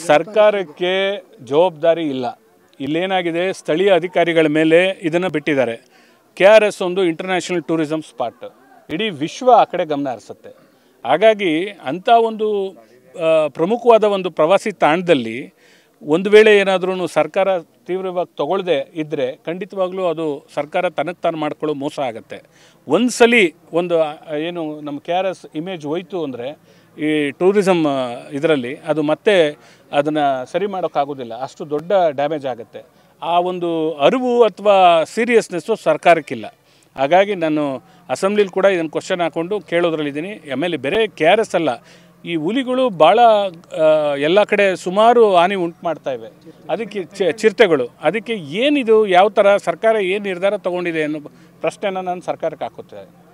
ಸರ್ಕಾರಕ್ಕೆ ಜವಾಬ್ದಾರಿ ಇಲ್ಲ ಇಲ್ಲೇನಾಗಿದೆ ಸ್ಥಳೀಯ ಅಧಿಕಾರಿಗಳ ಮೇಲೆ ಇದನ್ನು ಬಿಟ್ಟಿದ್ದಾರೆ ಕೆ ಆರ್ ಎಸ್ ಒಂದು ಇಂಟರ್ನ್ಯಾಷನಲ್ ಟೂರಿಸಂ ಸ್ಪಾಟ್ ಇಡೀ ವಿಶ್ವ ಆ ಕಡೆ ಗಮನ ಹರಿಸುತ್ತೆ ಹಾಗಾಗಿ ಅಂಥ ಒಂದು ಆ, ಪ್ರಮುಖವಾದ ಒಂದು ಪ್ರವಾಸಿ ತಾಣದಲ್ಲಿ ಒಂದು ವೇಳೆ ಏನಾದ್ರೂ ಸರ್ಕಾರ ತೀವ್ರವಾಗಿ ತಗೊಳ್ಳದೆ ಇದ್ದರೆ ಖಂಡಿತವಾಗ್ಲೂ ಅದು ಸರ್ಕಾರ ತನಗೆ ತಾನು ಮಾಡ್ಕೊಳ್ಳೋ ಮೋಸ ಆಗುತ್ತೆ ಒಂದು ಸಲ ಒಂದು ಆ, ಏನು ನಮ್ಮ ಕೆ ಆರ್ ಎಸ್ ಇಮೇಜ್ ಹೋಯ್ತು ಅಂದರೆ ಈ ಟೂರಿಸಮ್ ಇದರಲ್ಲಿ ಅದು ಮತ್ತೆ ಅದನ್ನು ಸರಿ ಮಾಡೋಕ್ಕಾಗೋದಿಲ್ಲ ಅಷ್ಟು ದೊಡ್ಡ ಡ್ಯಾಮೇಜ್ ಆಗುತ್ತೆ ಆ ಒಂದು ಅರಿವು ಅಥವಾ ಸೀರಿಯಸ್ನೆಸ್ಸು ಸರ್ಕಾರಕ್ಕಿಲ್ಲ ಹಾಗಾಗಿ ನಾನು ಅಸೆಂಬ್ಲಿಲಿ ಕೂಡ ಇದನ್ನು ಕ್ವಶನ್ ಹಾಕ್ಕೊಂಡು ಕೇಳೋದ್ರಲ್ಲಿದ್ದೀನಿ ಆಮೇಲೆ ಬೇರೆ ಕೆ ಆರ್ ಎಸ್ ಅಲ್ಲ ಈ ಹುಲಿಗಳು ಭಾಳ ಎಲ್ಲ ಕಡೆ ಸುಮಾರು ಹಾನಿ ಉಂಟು ಮಾಡ್ತಾ ಇವೆ ಅದಕ್ಕೆ ಚಿ- ಚಿರತೆಗಳು ಅದಕ್ಕೆ ಏನಿದು ಯಾವ ಥರ ಸರ್ಕಾರ ಏನು ನಿರ್ಧಾರ ತೊಗೊಂಡಿದೆ ಅನ್ನೋ ಪ್ರಶ್ನೆನ ನಾನು ಸರ್ಕಾರಕ್ಕೆ ಹಾಕುತ್ತೇನೆ